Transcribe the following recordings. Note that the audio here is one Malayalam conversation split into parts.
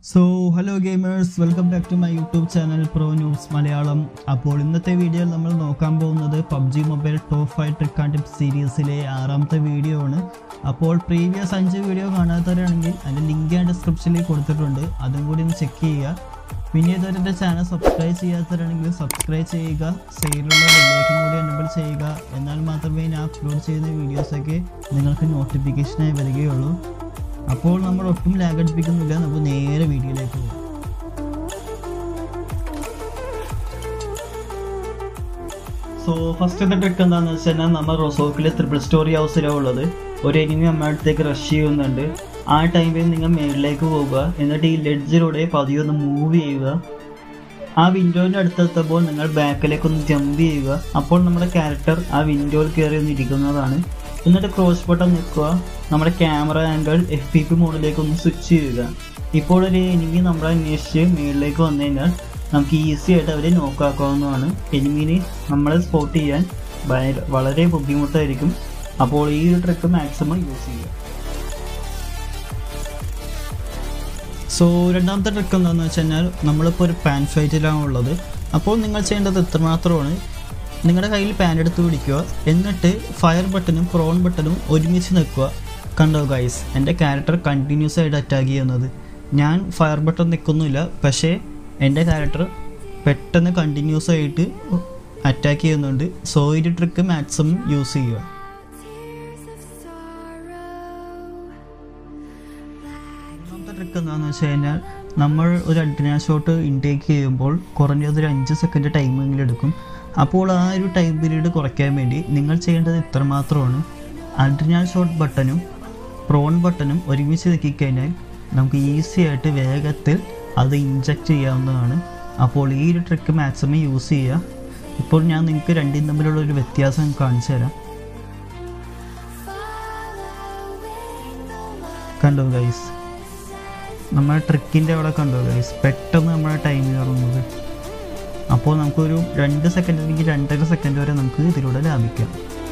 so hello gamers welcome back to my YouTube channel pro news Malayalam അപ്പോൾ ഇന്നത്തെ വീഡിയോയിൽ നമ്മൾ നോക്കാൻ പോകുന്നത് PUBG mobile top five trick and tip സീരീസിലെ ആറാമത്തെ വീഡിയോ ആണ് അപ്പോൾ പ്രീവിയസ് അഞ്ച് വീഡിയോ കാണാത്തവരാണെങ്കിൽ അതിൻ്റെ ലിങ്ക് ഞാൻ ഡിസ്ക്രിപ്ഷനിൽ കൊടുത്തിട്ടുണ്ട് അതും കൂടി ഒന്ന് ചെക്ക് ചെയ്യുക പിന്നെ ഇതുവരെ എൻ്റെ ചാനൽ സബ്സ്ക്രൈബ് ചെയ്യാത്തവരാണെങ്കിൽ സബ്സ്ക്രൈബ് ചെയ്യുക സൈഡിലുള്ള ബെല്ലേക്കും കൂടി എനബിൾ ചെയ്യുക എന്നാൽ മാത്രമേ ഞാൻ അപ്ലോഡ് ചെയ്യുന്ന വീഡിയോസൊക്കെ നിങ്ങൾക്ക് നോട്ടിഫിക്കേഷനായി വരികയുള്ളൂ അപ്പോൾ നമ്മൾ ഒട്ടും ലാഗ് അടിപ്പിക്കുന്നില്ല നമുക്ക് നേരെ വീഡിയോയിലേക്ക് പോകാം സോ ഫസ്റ്റത്തെ ട്രിക്ക് എന്താണെന്ന് വെച്ചാൽ നമ്മൾ റൊസോക്കിലെ ട്രിപ്പിൾ സ്റ്റോറി ഹൗസിലാണ് ഉള്ളത് ഒരു എനിമി നമ്മുടെ അടുത്തേക്ക് റഷ് ചെയ്യുന്നുണ്ട് ആ ടൈമിൽ നിങ്ങൾ മേളിലേക്ക് പോവുക എന്നിട്ട് ഈ ലെഡ്ജിലൂടെ പതിയെ ഒന്ന് മൂവ് ചെയ്യുക ആ വിൻഡോൻ്റെ അടുത്തെത്തുമ്പോൾ നിങ്ങൾ ബാക്കിലേക്ക് ഒന്ന് ജമ്പ് ചെയ്യുക അപ്പോൾ നമ്മുടെ ക്യാരക്ടർ ആ വിൻഡോയിൽ കയറി ഒന്ന് ഇരിക്കുന്നതാണ് എന്നിട്ട് ക്രോസ് ബട്ടൺ നിൽക്കുക നമ്മുടെ camera angle F P P മോഡിലേക്ക് ഒന്ന് സ്വിച്ച് ചെയ്യുക ഇപ്പോൾ ഒരു എനിമി നമ്മളെ അന്വേഷിച്ച് മുകളിലേക്ക് വന്നു കഴിഞ്ഞാൽ നമുക്ക് ഈസി ആയിട്ട് അവരെ നോക്കാക്കാവുന്നതാണ് എനിമിനെ നമ്മളെ സ്പോട്ട് ചെയ്യാൻ ഭയ- വളരെ ബുദ്ധിമുട്ടായിരിക്കും അപ്പോൾ ഈ ഒരു ട്രിക്ക് മാക്സിമം യൂസ് ചെയ്യുക സോ രണ്ടാമത്തെ ട്രിക്ക് എന്താണെന്ന് വെച്ച് കഴിഞ്ഞാൽ നമ്മളിപ്പോൾ ഒരു പാൻ ഫൈറ്റിലാണ് ഉള്ളത് അപ്പോൾ നിങ്ങൾ ചെയ്യേണ്ടത് എത്രമാത്രമാണ് നിങ്ങളുടെ കയ്യിൽ പാൻ എടുത്ത് പിടിക്കുക എന്നിട്ട് ഫയർ ബട്ടണും പ്രോൺ ബട്ടണും ഒരുമിച്ച് നിൽക്കുക കണ്ടോ ഗൈസ് എൻ്റെ ക്യാരക്ടർ കണ്ടിന്യൂസ് ആയിട്ട് അറ്റാക്ക് ചെയ്യുന്നത് ഞാൻ ഫയർ ബട്ടൺ നിൽക്കുന്നില്ല പക്ഷേ എൻ്റെ ക്യാരക്ടർ പെട്ടെന്ന് കണ്ടിന്യൂസ് ആയിട്ട് അറ്റാക്ക് ചെയ്യുന്നുണ്ട് സോ ഈ ട്രിക്ക് മാക്സിമം യൂസ് ചെയ്യുക മൂന്നാമത്തെ ട്രിക്ക് എന്താണെന്ന് വെച്ച് കഴിഞ്ഞാൽ നമ്മൾ ഒരു അഡ്രിനാ ഷോട്ട് ഇൻടേക്ക് ചെയ്യുമ്പോൾ കുറഞ്ഞത് ഒരു അഞ്ച് സെക്കൻഡ് ടൈമെങ്കിലും എടുക്കും അപ്പോൾ ആ ഒരു ടൈം പീരീഡ് കുറയ്ക്കാൻ വേണ്ടി നിങ്ങൾ ചെയ്യേണ്ടത് ഇത്ര മാത്രമാണ് അഡ്രിനാൽ ഷോട്ട് ബട്ടണും പ്രോൺ ബട്ടണും ഒരുമിച്ച് നിൽക്കിക്കഴിഞ്ഞാൽ നമുക്ക് ഈസി ആയിട്ട് വേഗത്തിൽ അത് ഇൻജക്റ്റ് ചെയ്യാവുന്നതാണ് അപ്പോൾ ഈ ഒരു ട്രിക്ക് മാക്സിമം യൂസ് ചെയ്യുക ഇപ്പോൾ ഞാൻ നിങ്ങൾക്ക് രണ്ടും തമ്മിലുള്ള ഒരു വ്യത്യാസം കാണിച്ചു തരാം കണ്ടോ ഗൈസ് നമ്മുടെ ട്രിക്കിൻ്റെ അവിടെ കണ്ടോ ഗൈസ് പെട്ടെന്ന് നമ്മുടെ ടൈം കയറുന്നത് അപ്പോൾ നമുക്കൊരു രണ്ട് സെക്കൻഡ് അല്ലെങ്കിൽ രണ്ടര സെക്കൻഡ് വരെ നമുക്ക് ഇതിലൂടെ ലാഭിക്കാം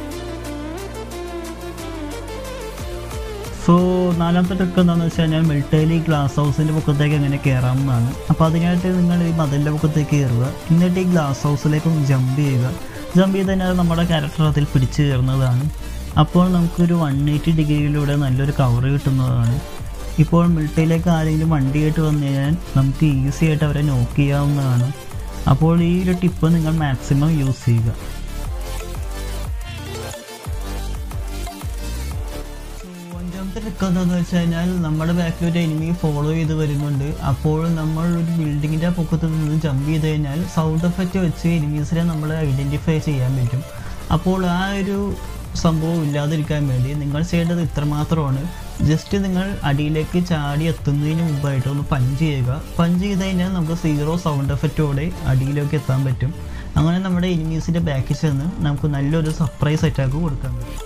സോ നാലാമത്തെ ട്രിക്ക് എന്താണെന്ന് വെച്ച് കഴിഞ്ഞാൽ മിലിറ്ററി ഗ്ലാസ് ഹൗസിൻ്റെ പൊക്കത്തേക്ക് എങ്ങനെ കയറാമെന്നാണ് അപ്പോൾ അതിനായിട്ട് നിങ്ങൾ ഈ മതിലിൻ്റെ പൊക്കത്തേക്ക് കയറുക എന്നിട്ട് ഈ ഗ്ലാസ് ഹൗസിലേക്ക് ഒന്ന് ജമ്പ് ചെയ്യുക ജമ്പ് ചെയ്ത് കഴിഞ്ഞാൽ നമ്മുടെ ക്യാരക്ടർ അതിൽ പിടിച്ചു കയറുന്നതാണ് അപ്പോൾ നമുക്കൊരു വൺ എയ്റ്റി ഡിഗ്രിയിലൂടെ നല്ലൊരു കവർ കിട്ടുന്നതാണ് ഇപ്പോൾ മിലിറ്ററിയിലേക്ക് ആരെങ്കിലും വണ്ടിയായിട്ട് വന്നു കഴിഞ്ഞാൽ നമുക്ക് ഈസി ആയിട്ട് അവരെ നോക്ക് ചെയ്യാവുന്നതാണ് അപ്പോൾ ഈ ഒരു ടിപ്പ് നിങ്ങൾ മാക്സിമം യൂസ് ചെയ്യുക So, അഞ്ചാമത്തെ ട്രിക്ക് എന്താണെന്ന് വെച്ച് കഴിഞ്ഞാൽ നമ്മുടെ ബാക്കിൽ ഒരു എനിമി ഫോളോ ചെയ്ത് വരുന്നുണ്ട് അപ്പോൾ നമ്മൾ ഒരു ബിൽഡിങ്ങിൻ്റെ പൊക്കത്ത് നിന്ന് ജമ്പ് ചെയ്ത് കഴിഞ്ഞാൽ സൗണ്ട് എഫക്റ്റ് വെച്ച് എനിമീസിനെ നമ്മൾ ഐഡൻറ്റിഫൈ ചെയ്യാൻ പറ്റും അപ്പോൾ ആ ഒരു സംഭവം ഇല്ലാതിരിക്കാൻ വേണ്ടി നിങ്ങൾ ചെയ്യേണ്ടത് ഇത്രമാത്രമാണ് ജസ്റ്റ് നിങ്ങൾ അടിയിലേക്ക് ചാടി എത്തുന്നതിന് മുമ്പായിട്ട് ഒന്ന് പഞ്ച് ചെയ്യുക പഞ്ച് ചെയ്ത് കഴിഞ്ഞാൽ നമുക്ക് സീറോ സൗണ്ട് എഫക്റ്റോടെ അടിയിലേക്ക് എത്താൻ പറ്റും അങ്ങനെ നമ്മുടെ എനിമീസിൻ്റെ ബാക്കിൽ ചെന്ന് നമുക്ക് നല്ലൊരു സർപ്രൈസ് അറ്റാക്ക് കൊടുക്കാൻ പറ്റും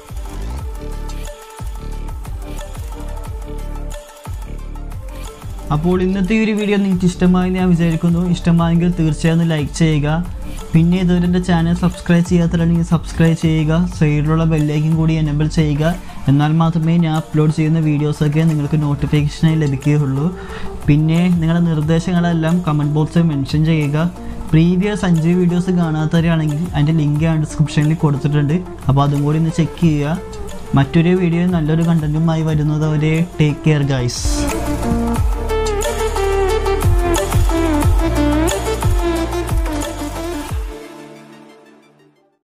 അപ്പോൾ ഇന്നത്തെ ഈ ഒരു വീഡിയോ നിങ്ങൾക്ക് ഇഷ്ടമായി ഞാൻ വിചാരിക്കുന്നു ഇഷ്ടമായെങ്കിൽ തീർച്ചയായും ലൈക്ക് ചെയ്യുക പിന്നെ ഇതുവരെ എൻ്റെ ചാനൽ സബ്സ്ക്രൈബ് ചെയ്യാത്തവരാണെങ്കിൽ സബ്സ്ക്രൈബ് ചെയ്യുക സൈഡിലുള്ള ബെല്ലേക്കും കൂടി എനബിൾ ചെയ്യുക എന്നാൽ മാത്രമേ ഞാൻ അപ്ലോഡ് ചെയ്യുന്ന വീഡിയോസൊക്കെ നിങ്ങൾക്ക് നോട്ടിഫിക്കേഷനായി ലഭിക്കുകയുള്ളൂ പിന്നെ നിങ്ങളുടെ നിർദ്ദേശങ്ങളെല്ലാം കമൻറ്റ് ബോക്സിൽ മെൻഷൻ ചെയ്യുക പ്രീവിയസ് അഞ്ച് വീഡിയോസ് കാണാത്തവരാണെങ്കിൽ അതിൻ്റെ ലിങ്ക് ഞാൻ ഡിസ്ക്രിപ്ഷനിൽ കൊടുത്തിട്ടുണ്ട് അപ്പോൾ അതും കൂടി ഒന്ന് ചെക്ക് ചെയ്യുക മറ്റൊരു വീഡിയോ നല്ലൊരു കണ്ടൻറ്റുമായി വരുന്നത് അവരെ ടേക്ക് കെയർ ഗൈസ്